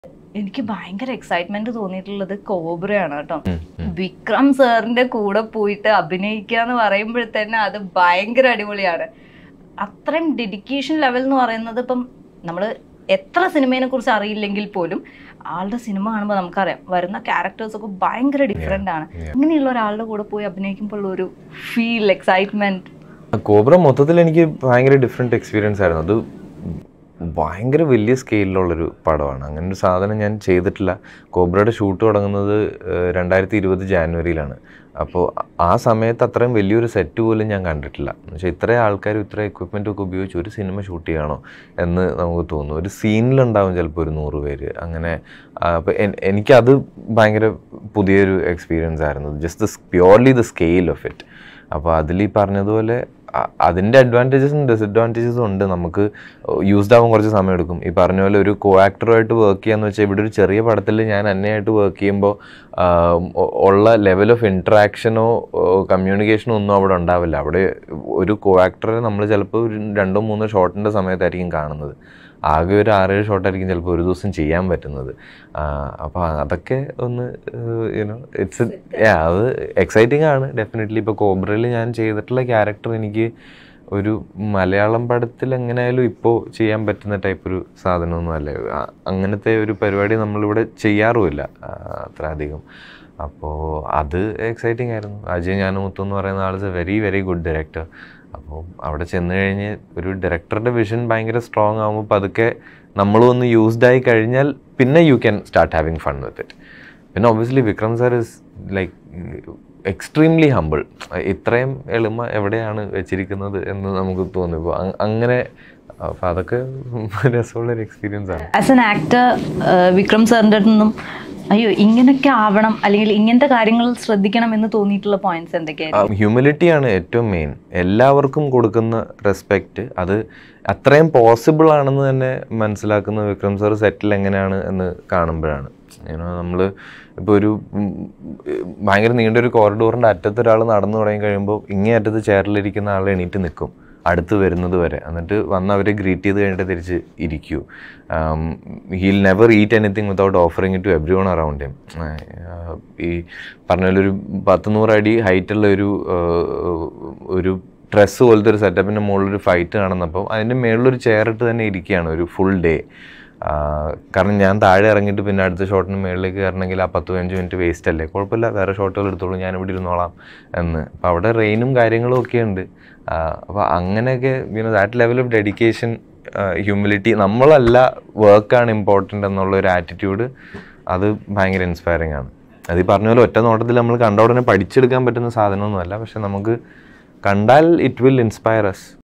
എനിക്ക് ഭയങ്കര എക്സൈറ്റ്മെന്റ് തോന്നിയിട്ടുള്ളത് കോബ്രയാണ് കേട്ടോ വിക്രം സാറിന്റെ കൂടെ പോയിട്ട് അഭിനയിക്കുക എന്ന് പറയുമ്പോഴത്തന്നെ അത് ഭയങ്കര അടിപൊളിയാണ് അത്രയും ഡെഡിക്കേഷൻ ലെവൽ എന്ന് പറയുന്നത് ഇപ്പം നമ്മൾ എത്ര സിനിമയെ കുറിച്ച് അറിയില്ലെങ്കിൽ പോലും ആളുടെ സിനിമ കാണുമ്പോൾ നമുക്കറിയാം വരുന്ന ക്യാരക്ടേഴ്സ് ഒക്കെ ഭയങ്കര ഡിഫറെന്റ് ആണ് yeah. അങ്ങനെയുള്ള ഒരാളുടെ കൂടെ പോയി അഭിനയിക്കുമ്പോൾ ഒരു ഫീൽ എക്സൈറ്റ്മെന്റ് കോബ്ര മൊത്തത്തിൽ എനിക്ക് ഭയങ്കര ഡിഫറെൻറ്റ് എക്സ്പീരിയൻസ് ആയിരുന്നു അത് ഭയങ്കര വലിയ സ്കെയിലുള്ളൊരു പടമാണ് അങ്ങനെ ഒരു സാധനം ഞാൻ ചെയ്തിട്ടില്ല കോബ്രയുടെ ഷൂട്ട് തുടങ്ങുന്നത് രണ്ടായിരത്തി ഇരുപത് ജാനുവരിയിലാണ് അപ്പോൾ ആ സമയത്ത് അത്രയും വലിയൊരു സെറ്റ് പോലും ഞാൻ കണ്ടിട്ടില്ല എന്ന് വെച്ചാൽ ഇത്രയും ആൾക്കാരും ഇത്ര എക്വിപ്മെൻ്റ് ഒക്കെ ഉപയോഗിച്ച് ഒരു സിനിമ ഷൂട്ട് ചെയ്യണോ എന്ന് നമുക്ക് തോന്നും ഒരു സീനിലുണ്ടാവും ചിലപ്പോൾ ഒരു നൂറ് പേര് അങ്ങനെ അപ്പോൾ എനിക്കത് ഭയങ്കര പുതിയൊരു എക്സ്പീരിയൻസ് ആയിരുന്നു just the purely the scale of it അപ്പോൾ അതിൽ ഈ പറഞ്ഞതുപോലെ അ- അതിൻ്റെ അഡ്വാൻറ്റേജസും ഡിസഡ്വാൻറ്റേജസും ഉണ്ട് നമുക്ക് യൂസ്ഡ് ആവാൻ കുറച്ച് സമയം എടുക്കും ഈ പറഞ്ഞ പോലെ ഒരു കോ ആക്ടറുമായിട്ട് വർക്ക് ചെയ്യാന്ന് വെച്ചാൽ ഇവിടെ ഒരു ചെറിയ പടത്തിൽ ഞാൻ അന്നയായിട്ട് വർക്ക് ചെയ്യുമ്പോൾ ഉള്ള ലെവൽ ഓഫ് ഇൻട്രാക്ഷനോ കമ്മ്യൂണിക്കേഷനോ ഒന്നും അവിടെ ഉണ്ടാവില്ല അവിടെ ഒരു കോ ആക്ടറെ നമ്മൾ ചിലപ്പോൾ ഒരു രണ്ടോ മൂന്നോ ഷോട്ടിൻ്റെ സമയത്തായിരിക്കും കാണുന്നത് ആകെ ഒരു ആറേഴ് ഷോട്ടായിരിക്കും ചിലപ്പോൾ ഒരു ദിവസം ചെയ്യാൻ പറ്റുന്നത് അപ്പോൾ അതൊക്കെ ഒന്ന് യുനോ ഇറ്റ്സ് അത് എക്സൈറ്റിംഗ് ആണ് ഡെഫിനറ്റ്ലി ഇപ്പോൾ കോബ്രയിൽ ഞാൻ ചെയ്തിട്ടുള്ള ക്യാരക്ടർ എനിക്ക് ഒരു മലയാളം പടത്തിൽ എങ്ങനെയായാലും ഇപ്പോൾ ചെയ്യാൻ പറ്റുന്ന ടൈപ്പ് ഒരു സാധനമൊന്നും അല്ല ആ- അങ്ങനത്തെ ഒരു പരിപാടി നമ്മളിവിടെ ചെയ്യാറുമില്ല ആ, അത്ര അധികം അപ്പോൾ അത് എക്സൈറ്റിംഗ് ആയിരുന്നു അജയ് ജ്ഞാനമുത്തു എന്ന് പറയുന്ന ആൾ a very very good director അപ്പോൾ അവിടെ ചെന്ന് കഴിഞ്ഞ് ഒരു ഡയറക്ടറുടെ വിഷൻ ഭയങ്കര സ്ട്രോങ് ആകുമ്പോൾ പതുക്കെ നമ്മളും ഒന്ന് യൂസ്ഡ് ആയി കഴിഞ്ഞാൽ പിന്നെ you can start having fun with it പിന്നെ obviously Vikram sir is like extremely humble ഇത്രയും എളിമ എവിടെയാണ് വെച്ചിരിക്കുന്നത് എന്ന് നമുക്ക് തോന്നി ഇപ്പോൾ അങ്ങനെ അപ്പോൾ അതൊക്കെ രസമുള്ളൊരു എക്സ്പീരിയൻസ് ആണ് ആസ് എൻ ആക്ടർ വിക്രം സാറിൻ്റെ അടുത്ത് നിന്നും അയ്യോ ഇങ്ങനെയൊക്കെ ആവണം അല്ലെങ്കിൽ ഇങ്ങനത്തെ കാര്യങ്ങൾ ശ്രദ്ധിക്കണം എന്ന് തോന്നിയിട്ടുള്ള പോയിന്റ്സ് എന്തൊക്കെയായിരുന്നു ഹ്യൂമിലിറ്റിയാണ് ഏറ്റവും മെയിൻ എല്ലാവർക്കും കൊടുക്കുന്ന റെസ്പെക്റ്റ് അത് അത്രയും പോസിബിൾ ആണെന്ന് തന്നെ മനസ്സിലാക്കുന്ന വിക്രം സാർ സെറ്റിൽ എങ്ങനെയാണ് എന്ന് കാണുമ്പോഴാണ് നമ്മൾ ഇപ്പോൾ ഒരു ഉം, ഭയങ്കര നീണ്ടൊരു കോറിഡോറിൻ്റെ അറ്റത്ത് ഒരാൾ നടന്നു തുടങ്ങി കഴിയുമ്പോൾ ഇങ്ങേ അറ്റത്ത് ചെയറിലിരിക്കുന്ന ആൾ എണീറ്റ് നിൽക്കും അടുത്ത് വരുന്നത് വരെ എന്നിട്ട് വന്ന് അവരെ ഗ്രീറ്റ് ചെയ്ത് കഴിഞ്ഞിട്ട് തിരിച്ച് ഇരിക്കൂ he'll never eat anything without offering to everyone around him ഈ പറഞ്ഞ പോലെ ഒരു പത്ത് നൂറ് അടി ഹൈറ്റുള്ള ഒരു ആഹ്, ഒരു ഡ്രസ്സ് പോലത്തെ ഒരു സെറ്റപ്പിൻ്റെ മുകളിലൊരു ഫൈറ്റ് കാണുന്നപ്പോൾ അതിൻ്റെ മുകളിലൊരു ചെയർ ഇട്ട് തന്നെ ഇരിക്കുകയാണ് ഒരു ഫുൾ ഡേ കാരണം ഞാൻ താഴെ ഇറങ്ങിയിട്ട് പിന്നെ അടുത്ത ഷോട്ടിന് മുകളിലേക്ക് കയറണമെങ്കിൽ ആ പത്ത് പതിനഞ്ച് മിനിറ്റ് വേസ്റ്റ് അല്ലേ കുഴപ്പമില്ല വേറെ ഷോട്ടുകൾ എടുത്തോളൂ ഞാൻ ഇവിടെ ഇരുന്നോളാം എന്ന് അപ്പോൾ അവിടെ റെയിനും കാര്യങ്ങളും ഒക്കെ ഉണ്ട് അപ്പോൾ അങ്ങനെയൊക്കെ you know that level of dedication humility നമ്മളല്ല വർക്കാണ് ഇമ്പോർട്ടൻ്റ് എന്നുള്ള ഒരു ആറ്റിറ്റ്യൂഡ് അത് ഭയങ്കര ഇൻസ്പയറിംഗ് ആണ് അത് ഈ പറഞ്ഞ പോലെ ഒറ്റ നോട്ടത്തിൽ നമ്മൾ കണ്ട ഉടനെ പഠിച്ചെടുക്കാൻ പറ്റുന്ന സാധനമൊന്നുമല്ല പക്ഷെ നമുക്ക് കണ്ടാൽ ഇറ്റ് വിൽ ഇൻസ്പയർ അസ്